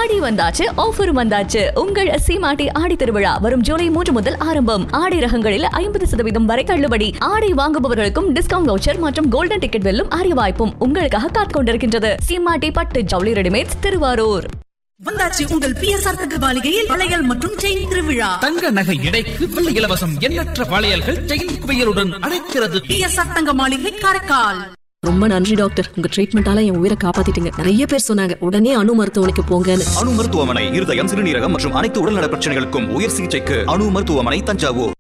ஆடி வந்தாச்சு ஆஃபர் வந்தாச்சு உங்கள் சீமாட்டி ஆடி திருவிழா வரும் ஜூலை மூன்று முதல் ஆரம்பம் ஆடை ரகங்களில் ஐம்பது சதவீதம் வரை தள்ளுபடி ஆடை வாங்குபவர்களுக்கும் டிஸ்கவுண்ட் வவுச்சர் மற்றும் கோல்டன் டிக்கெட் வெல்லும் அரிய வாய்ப்பும் உங்களுக்காக காத்துக் கொண்டிருக்கின்றது சீமாட்டி பட்டு ஜவுளி ரெடிமேட்ஸ் திருவாரூர் வந்தாச்சு உங்கள் பிஎஸ்ஆர் தங்க மாளிகையில் வளையல் மற்றும் செயின் திருவிழா தங்க நகை எடைக்கு வெள்ளி இலவசம் எண்ணற்ற வளையல்கள் செயின் குவியலுடன் அழைக்கிறது பிஎஸ்ஆர் தங்க மாளிகை காரைக்கால் ரொம்ப நன்றி டாக்டர் உங்க ட்ரீட்மெண்டால என் உயிரை காப்பாத்திட்டீங்க நிறைய பேர் சொன்னாங்க உடனே அணு மருத்துவமனைக்கு போங்கன்னு அணு மருத்துவமனை இருதயம் சிறுநீரகம் மற்றும் அனைத்து உடல்நல பிரச்சனைகளுக்கும் உயர் சிகிச்சைக்கு அணு மருத்துவமனை தஞ்சாவூர்